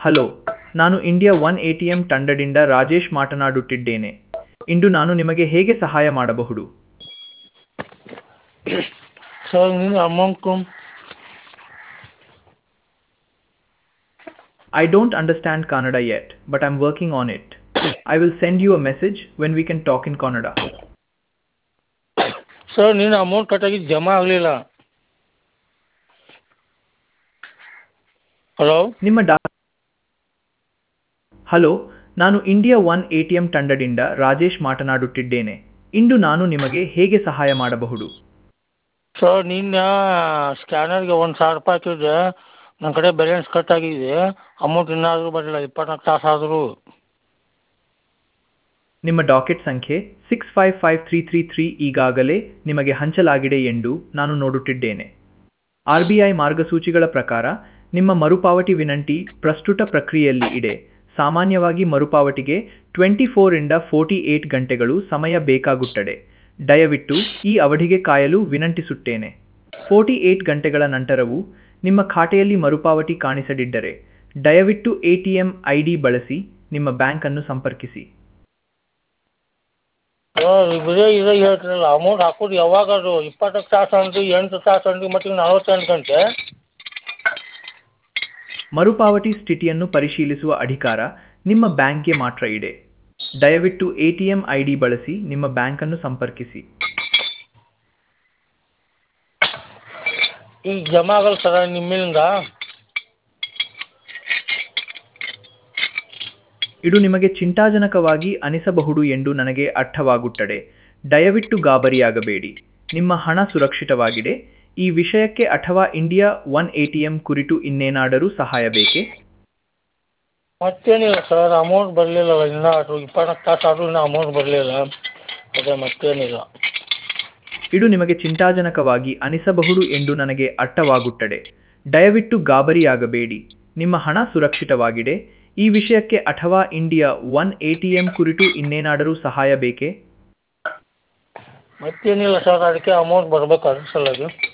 Hello ನಾನು India one A T M ತಂಡದಿಂದ ರಾಜೇಶ್ ಮಾತನಾಡುತ್ತಿದ್ದೇನೆ ಇಂದು ನಾನು ನಿಮಗೆ ಹೇಗೆ ಸಹಾಯ ಮಾಡಬಹುದು ಸರ್ ನೀನು amount I don't understand Kannada yet, but I'm working on it. I will send you a message when we can talk in Kannada. Sir ನೀನು ಅಮೌಂಟ್ ಕಟ್ಟಾಗಿದ್ದು ಜಮಾ ಆಗಲಿಲ್ಲ ಹಲೋ ನಿಮ್ಮ ಡಾ ಹಲೋ ನಾನು India one A T M ತಂಡದಿಂದ ರಾಜೇಶ್ ಮಾತನಾಡುತ್ತಿದ್ದೇನೆ ಇಂದು ನಾನು ನಿಮಗೆ ಹೇಗೆ ಸಹಾಯ ಮಾಡಬಹುದು ಸರ್ ನಿನ್ನೆ ಸ್ಕ್ಯಾನರ್ಗೆ ಒಂದು ಸಾವಿರ ರೂಪಾಯಿ ಹಾಕಿದ್ದೆ ನನ್ನ ಕಡೆ ಬ್ಯಾಲೆನ್ಸ್ ಕಟ್ ಆಗಿದೆ ಅಮೌಂಟ್ ಇನ್ನಾದರೂ ಬರಲಿಲ್ಲ ಇಪ್ಪತ್ನಾಲ್ಕು ತಾಸು ಆದರೂ ನಿಮ್ಮ ಡಾಕೆಟ್ ಸಂಖ್ಯೆ six five five three three three ಈಗಾಗಲೇ ನಿಮಗೆ ಹಂಚಲಾಗಿದೆ ಎಂದು ನಾನು ನೋಡುತ್ತಿದ್ದೇನೆ ಆರ್ ಬಿ ಐ ಮಾರ್ಗಸೂಚಿಗಳ ಪ್ರಕಾರ ನಿಮ್ಮ ಮರುಪಾವತಿ ವಿನಂತಿ ಪ್ರಸ್ತುತ ಪ್ರಕ್ರಿಯೆಯಲ್ಲಿ ಇದೆ ಸಾಮಾನ್ಯವಾಗಿ ಮರುಪಾವತಿಗೆ ಟ್ವೆಂಟಿ ಫೋರಿಂದ ಫೋರ್ಟಿ ಏಟ್ ಗಂಟೆಗಳು ಸಮಯ ಬೇಕಾಗುತ್ತದೆ ದಯವಿಟ್ಟು ಈ ಅವಧಿಗೆ ಕಾಯಲು ವಿನಂತಿಸುತ್ತೇನೆ ಫೋರ್ಟಿ ಏಟ್ ಗಂಟೆಗಳ ನಂತರವೂ ನಿಮ್ಮ ಖಾತೆಯಲ್ಲಿ ಮರುಪಾವತಿ ಕಾಣಿಸದಿದ್ದರೆ ದಯವಿಟ್ಟು A T M I D ಬಳಸಿ ನಿಮ್ಮ ಬ್ಯಾಂಕನ್ನು ಸಂಪರ್ಕಿಸಿ ಸರ್ ಬರೀ ಇದೇ ಹೇಳ್ತಿರಲ್ಲ ಅಮೌಂಟ್ ಹಾಕೋದು ಯಾವಾಗ ಅದು ಇಪ್ಪತ್ತಕ್ಕೆ ತಾಸು ಅಂದ್ರಿ ಎಂಟು ತಾಸು ಅಂದ್ರಿ ಮತ್ತು ಈಗ ನಲವತ್ತೆಂಟು ಗಂಟೆ ಮರುಪಾವತಿ ಸ್ಥಿತಿಯನ್ನು ಪರಿಶೀಲಿಸುವ ಅಧಿಕಾರ ನಿಮ್ಮ ಬ್ಯಾಂಕ್ಗೆ ಮಾತ್ರ ಇದೆ ದಯವಿಟ್ಟು A T M I D ಬಳಸಿ ನಿಮ್ಮ ಬ್ಯಾಂಕನ್ನು ಸಂಪರ್ಕಿಸಿ ಈಗ ಜಮಾ ಆಗಲ್ಲ ಸರ್ ನಿಮ್ಮಿಂದ ಇದು ನಿಮಗೆ ಚಿಂತಾಜನಕವಾಗಿ ಅನಿಸಬಹುದು ಎಂದು ನನಗೆ ಅರ್ಥವಾಗುತ್ತದೆ ದಯವಿಟ್ಟು ಗಾಬರಿಯಾಗಬೇಡಿ ನಿಮ್ಮ ಹಣ ಸುರಕ್ಷಿತವಾಗಿದೆ ಈ ವಿಷಯಕ್ಕೆ ಅಥವಾ India one A T M ಕುರಿತು ಇನ್ನೇನಾದರೂ ಸಹಾಯ ಬೇಕೇ ಮತ್ತೇನಿಲ್ಲ ಸರ್ ಅಮೌಂಟ್ ಬರಲಿಲ್ಲ ಇನ್ನೂ ಅದು ಇಪ್ಪತ್ನಾಲ್ಕು ತಾಸು ಆದರೂ ಇನ್ನೂ ಅಮೌಂಟ್ ಬರಲಿಲ್ಲ ಅದೇ ಮತ್ತೇನಿಲ್ಲ ಇದು ನಿಮಗೆ ಚಿಂತಾಜನಕವಾಗಿ ಅನಿಸಬಹುದು ಎಂದು ನನಗೆ ಅರ್ಥವಾಗುತ್ತದೆ ದಯವಿಟ್ಟು ಗಾಬರಿಯಾಗಬೇಡಿ ನಿಮ್ಮ ಹಣ ಸುರಕ್ಷಿತವಾಗಿದೆ ಈ ವಿಷಯಕ್ಕೆ ಅಥವಾ India one A T M ಕುರಿತು ಇನ್ನೇನಾದರೂ ಸಹಾಯ ಬೇಕೇ ಮತ್ತೇನಿಲ್ಲ ಸರ್ ಅದಕ್ಕೆ ಅಮೌಂಟ್ ಬರ್ಬೇಕು ಅದ್ರ ಸಲುವಾಗಿ